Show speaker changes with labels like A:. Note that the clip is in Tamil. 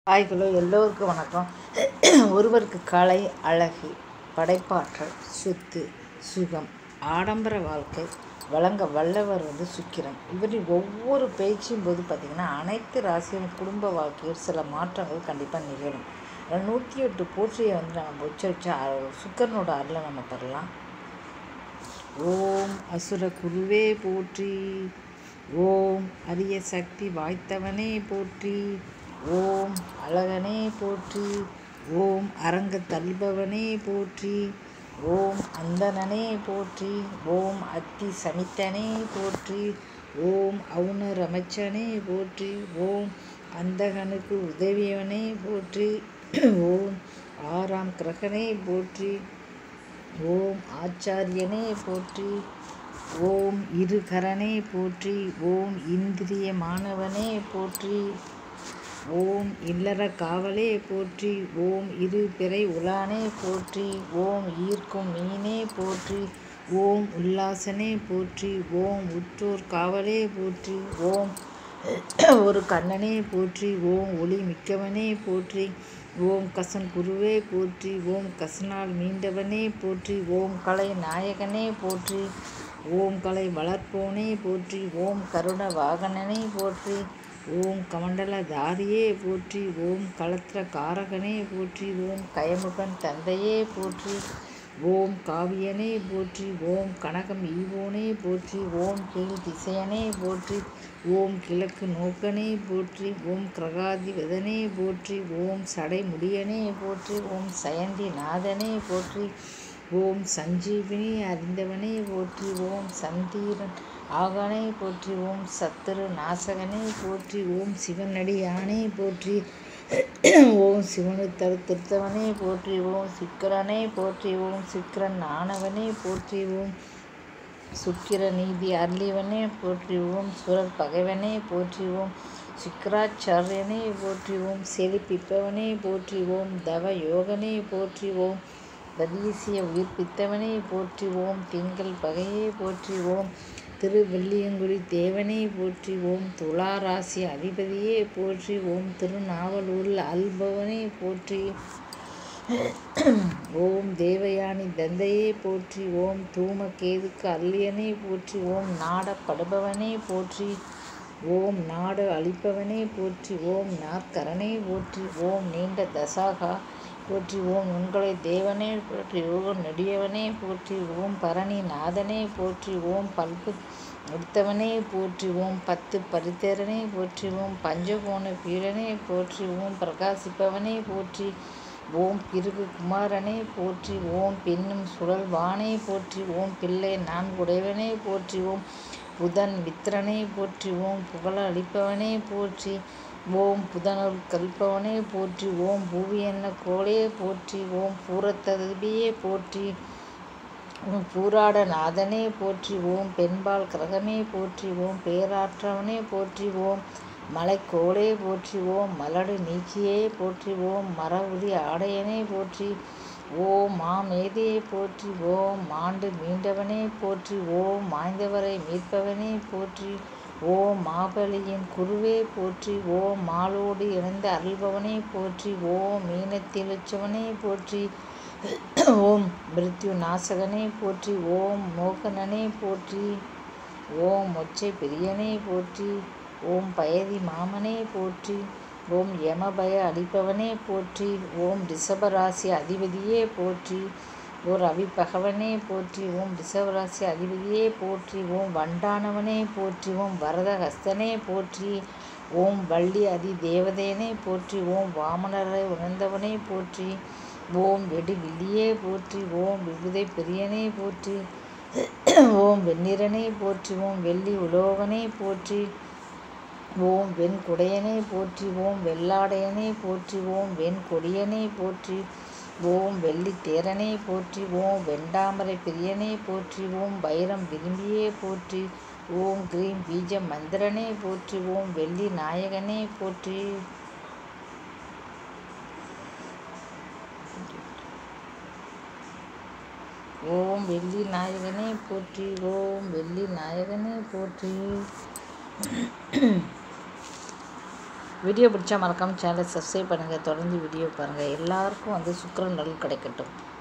A: ஹாய் ஹலோ எல்லோருக்கும் வணக்கம் ஒருவருக்கு கலை அழகு படைப்பாற்றல் சொத்து சுகம் ஆடம்பர வாழ்க்கை வழங்க வல்லவர் வந்து சுக்கிரன் இவரின் ஒவ்வொரு பேச்சும் போது பார்த்திங்கன்னா அனைத்து ராசியும் குடும்ப வாழ்க்கையில் சில மாற்றங்கள் கண்டிப்பாக நிகழும் நூற்றி எட்டு போற்றியை வந்து நம்ம உச்சரிச்சா சுக்கரனோட அருளை நம்ம பெறலாம் ஓம் அசுர குருவே போற்றி ஓம் அரிய சக்தி வாய்த்தவனே போற்றி ஓம் அழகனே போற்றி ஓம் அரங்க தல்பவனே போற்றி ஓம் அந்தணனே போற்றி ஓம் அத்தி சமித்தனே போற்றி ஓம் அவுணர் அமைச்சனே போற்றி ஓம் அந்தகனுக்கு உதவியவனே போற்றி ஓம் ஆறாம் கிரகனே போற்றி ஓம் ஆச்சாரியனே போற்றி ஓம் இருகரனே போற்றி ஓம் இந்திரிய மாணவனே போற்றி ஓம் இல்லற காவலே போற்றி ஓம் இரு பிறை உலானே போற்றி ஓம் ஈர்க்கும் மீனே போற்றி ஓம் உல்லாசனே போற்றி ஓம் உற்றோர் காவலே போற்றி ஓம் ஒரு கண்ணனே போற்றி ஓம் ஒளி மிக்கவனே போற்றி ஓம் கசன் குருவே போற்றி ஓம் கசனால் மீண்டவனே போற்றி ஓம் கலை நாயகனே போற்றி ஓம் கலை வளர்ப்போனே போற்றி ஓம் கருண வாகனனே போற்றி ஓம் கமண்டல தாரியே போற்றி ஓம் களத்திர காரகனே போற்றி ஓம் கயமுகன் தந்தையே போற்றி ஓம் காவியனே போற்றி ஓம் கனகம் ஈவோனே போற்றி ஓம் கீழ் திசையனே போற்றி ஓம் கிழக்கு நோக்கனே போற்றி ஓம் கிரகாதிபதனே போற்றி ஓம் சடை முடியனே போற்றி ஓம் சயந்தி நாதனே போற்றி ஓம் சஞ்சீவினி அறிந்தவனே போற்றி ஓம் சந்தீரன் ஆகனே போற்றி ஓம் சத்துரு நாசகனே போற்றி ஓம் சிவனடியானே போற்றி ஓம் சிவனு தரு திருத்தவனே போற்றி ஓம் சிக்கரனே போற்றி ஓம் சிக்கரன் ஆனவனே போற்றி ஓம் சுக்கிர நீதி அருளிவனே போற்றி ஓம் சுரர் பகைவனே போற்றி ஓம் சுக்கராச்சாரியனே போற்றி ஓம் செழிப்பிப்பவனே போற்றி ஓம் தவ யோகனே போற்றி ஓம் ததீசிய உயிர்ப்பித்தவனே போற்றி ஓம் திங்கள் பகையே போற்றி ஓம் திருவெள்ளியங்குடி தேவனே போற்றி ஓம் துளாராசி அதிபதியே போற்றி ஓம் திருநாவலூரில் அல்பவனே போற்றி ஓம் தேவயானி தந்தையே போற்றி ஓம் தூமகேதுக்கு அல்லியனே போற்றி ஓம் நாடப்படுபவனே போற்றி ஓம் நாடு அழிப்பவனே போற்றி ஓம் நாற்கரனே போற்றி ஓம் நீண்ட தசாகா போற்றி ஓம் உங்களை தேவனே போற்றி ஓம் நெடியவனே போற்றி ஓம் பரணி நாதனே போற்றி ஓம் பல்பு எடுத்தவனே போற்றி ஓம் பத்து பரித்தேரனே போற்றி ஓம் பஞ்சகோண பீடனே போற்றி ஓம் பிரகாசிப்பவனே போற்றி ஓம் பிருகு குமாரனே போற்றி ஓம் பெண்ணும் சுழல்வானே போற்றி ஓம் பிள்ளை நான்குடையவனே போற்றி ஓம் புதன் மித்திரனே போற்றி ஓம் புகழ அளிப்பவனே போற்றி ஓம் புதனுள் கல்பவனே போற்றி ஓம் பூவி என்ன கோளே போற்றி ஓம் பூரத்ததபியே போற்றி ஓம் பூராட நாதனே போற்றி ஓம் பெண்பால் கிரகமே போற்றி ஓம் பேராற்றவனே போற்றி ஓம் மலைக்கோளே போற்றி ஓம் மலடு நீக்கியே போற்றி ஓம் மரவுரி ஆடையனே போற்றி ஓம் மாமேதியை போற்றி ஓம் மாண்டு மீண்டவனே போற்றி ஓம் மாய்ந்தவரை மீட்பவனே போற்றி ஓம் மாபலியின் குருவே போற்றி ஓம் மாலோடு இணைந்த அருள்பவனே போற்றி ஓம் மீனத்திலுச்சவனே போற்றி ஓம் மிருத்யு நாசகனே போற்றி ஓம் மோகனனே போற்றி ஓம் மொச்சை பிரியனே போற்றி ஓம் பயதி மாமனே போற்றி ஓம் யமபய அளிப்பவனே போற்றி ஓம் ரிஷபராசி அதிபதியே போற்றி ஓ ரவி பகவனே போற்றி ஓம் ரிஷபராசி அதிபதியே போற்றி ஓம் வண்டானவனே போற்றி ஓம் வரதஹஸ்தனே போற்றி ஓம் வள்ளி அதி தேவதேனே போற்றி ஓம் வாமனரை உணர்ந்தவனே போற்றி ஓம் வெடி வில்லியே போற்றி ஓம் விபுதை பிரியனே போற்றி ஓம் வெண்ணிறனே போற்றி ஓம் வெள்ளி உலோகனே போற்றி ஓம் வெண் குடையனே போற்றி ஓம் வெள்ளாடையனே போற்றி ஓம் வெண் கொடியனே போற்றி ஓம் வெள்ளி தேரனே போற்றி ஓம் வெண்டாமரை பிரியனே போற்றி ஓம் வைரம் விரும்பியே போற்றி ஓம் கிரீம் பீஜ மந்திரனே போற்றி ஓம் வெள்ளி நாயகனே போற்றி ஓம் வெள்ளி நாயகனே போற்றி ஓம் வெள்ளி நாயகனே போற்றி வீடியோ பிடிச்சா மறக்காமல் சேனலை சப்ஸ்கிரைப் பண்ணுங்கள் தொடர்ந்து வீடியோ பாருங்கள் எல்லாருக்கும் வந்து சுக்கிரன் நல் கிடைக்கட்டும்